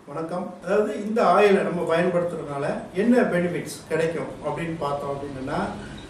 வணக்கம் அதாவது இந்த ஆயிலை நம்ம பயன்படுத்துறதுனால என்ன பெனிஃபிட்ஸ் கிடைக்கும் அப்படின்னு பார்த்தோம் அப்படின்னா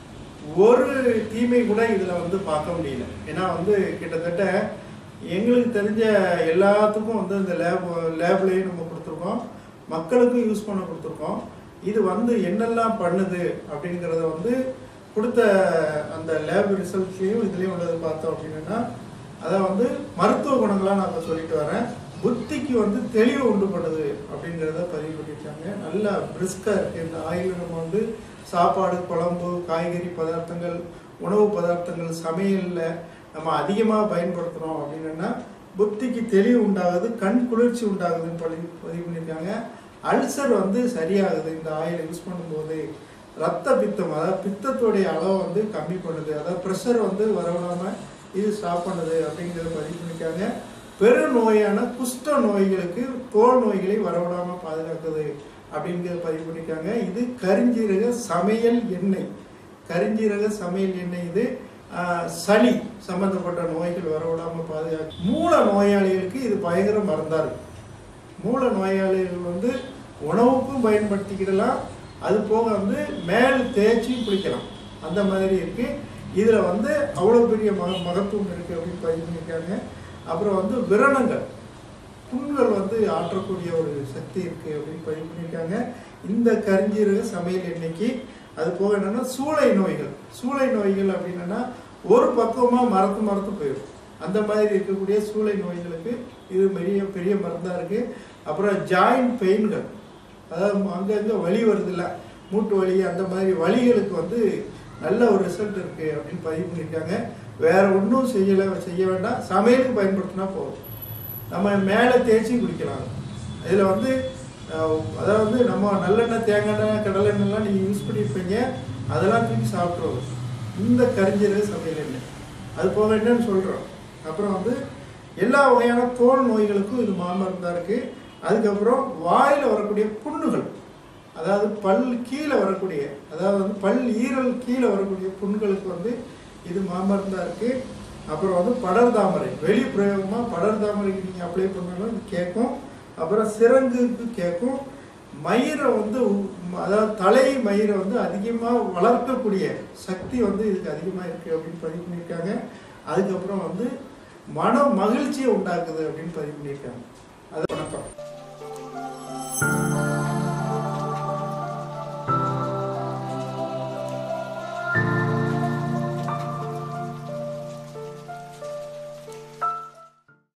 ஒரு தீமை கூட இதில் வந்து பார்க்க முடியல ஏன்னா வந்து கிட்டத்தட்ட எங்களுக்கு தெரிஞ்ச எல்லாத்துக்கும் வந்து இந்த லேப் லேப்லேயும் நம்ம கொடுத்துருக்கோம் மக்களுக்கும் யூஸ் பண்ண கொடுத்துருக்கோம் இது வந்து என்னெல்லாம் பண்ணுது அப்படிங்கிறத வந்து கொடுத்த அந்த லேப் ரிசல்ட்லேயும் இதுலேயும் உள்ளது பார்த்தோம் அப்படின்னா அதை வந்து மருத்துவ குணங்களாக நான் இப்ப சொல்லிட்டு வரேன் புத்திக்கு வந்து தெளிவு உண்டு பண்ணுது அப்படிங்கிறத பதிவு பண்ணியிருக்காங்க நல்லா பிரிஸ்காக இருக்குது இந்த ஆயில் நம்ம வந்து சாப்பாடு குழம்பு காய்கறி பதார்த்தங்கள் உணவு பதார்த்தங்கள் சமையலில் நம்ம அதிகமாக பயன்படுத்துகிறோம் அப்படின்னா புத்திக்கு தெளிவு உண்டாகுது கண் குளிர்ச்சி உண்டாகுதுன்னு பதிவு பதிவு பண்ணியிருக்காங்க அல்சர் வந்து சரியாகுது இந்த ஆயில் யூஸ் பண்ணும்போது ரத்த பித்தம் அதாவது பித்தத்துடைய அளவை வந்து கம்மி பண்ணுது அதாவது ப்ரெஷர் வந்து வரவிடாம இது ஸ்டாப் பண்ணுது அப்படிங்கிறத பதிவு பண்ணியிருக்காங்க பெரு நோயான குஷ்ட நோய்களுக்கு தோல் நோய்களை வரவிடாமல் பாதுகாக்குது அப்படிங்கிறத பதிவு பண்ணியிருக்காங்க இது கரிஞ்சீரக சமையல் எண்ணெய் கரிஞ்சீரக சமையல் எண்ணெய் இது ஆஹ், சளி சம்பந்தப்பட்ட நோய்கள் வரவிடாமல் பாதுகாக்கு மூல நோயாளிகளுக்கு இது பயங்கர மருந்தா இருக்கு மூல நோயாளிகள் வந்து உணவுக்கும் பயன்படுத்திக்கிடலாம் அது போக வந்து மேல் தேய்ச்சியும் குளிக்கலாம் அந்த மாதிரி இருக்கு இதில் வந்து அவ்வளோ பெரிய மக மகத்துவம் இருக்கு அப்படின்னு பதிவு பண்ணியிருக்காங்க அப்புறம் வந்து விரணங்கள் புண்கள் வந்து ஆற்றக்கூடிய ஒரு சக்தி இருக்கு அப்படின்னு பதிவு பண்ணியிருக்காங்க இந்த கரிஞ்சீரக சமையல் எண்ணெய்க்கு அது போக என்னன்னா சூளை நோய்கள் சூளை நோய்கள் அப்படின்னா ஒரு பக்கமா மரத்து மரத்து போயிடும் அந்த மாதிரி இருக்கக்கூடிய சூளை நோய்களுக்கு இது பெரிய பெரிய மருந்தா இருக்கு அப்புறம் ஜாயிண்ட் பெயின்கள் அதாவது அங்கங்க வலி வருது இல்ல மூட்டு வலி அந்த மாதிரி வலிகளுக்கு வந்து நல்ல ஒரு ரிசல்ட் இருக்கு அப்படின்னு பதிவு பண்ணியிருக்காங்க வேற ஒன்றும் செய்யலை செய்ய வேண்டாம் சமையலுக்கு பயன்படுத்தினா போதும் நம்ம மேலே தேய்ச்சி குடிக்கலாம் இதில் வந்து அஹ், அதாவது நம்ம நல்லெண்ணெய் தேங்காய் எண்ணெய் கடலை எண்ணெய்லாம் நீங்கள் யூஸ் பண்ணியிருப்பீங்க அதெல்லாம் தூக்கி சாப்பிட்ருவோம் இந்த கரிஞ்சீரக சமையல் எண்ணெய் அது போக என்னன்னு சொல்கிறோம் அப்புறம் வந்து எல்லா வகையான தோல் நோய்களுக்கும் இது மாமருந்தாக இருக்குது அதுக்கப்புறம் வாயில் வரக்கூடிய புண்ணுகள் அதாவது பல் கீழே வரக்கூடிய அதாவது வந்து பல் ஈரல் கீழே வரக்கூடிய புண்களுக்கு வந்து இது மாமருந்தாக இருக்குது அப்புறம் வந்து படர் தாமரை வெளி பிரயோகமாக படர் தாமரைக்கு நீங்கள் அப்ளை பண்ணாலும் இது கேட்கும் அப்புறம் சிரங்குக்கு கேட்கும் மயிரை வந்து உ- அதாவது தலை மயிரை வந்து அதிகமாக வளர்க்கக்கூடிய சக்தி வந்து இதுக்கு அதிகமாக இருக்குது அப்படின்னு பதிவு பண்ணியிருக்காங்க அதுக்கப்புறம் வந்து மன மகிழ்ச்சியை உண்டாக்குது அப்படின்னு பதிவு பண்ணியிருக்காங்க அது வணக்கம்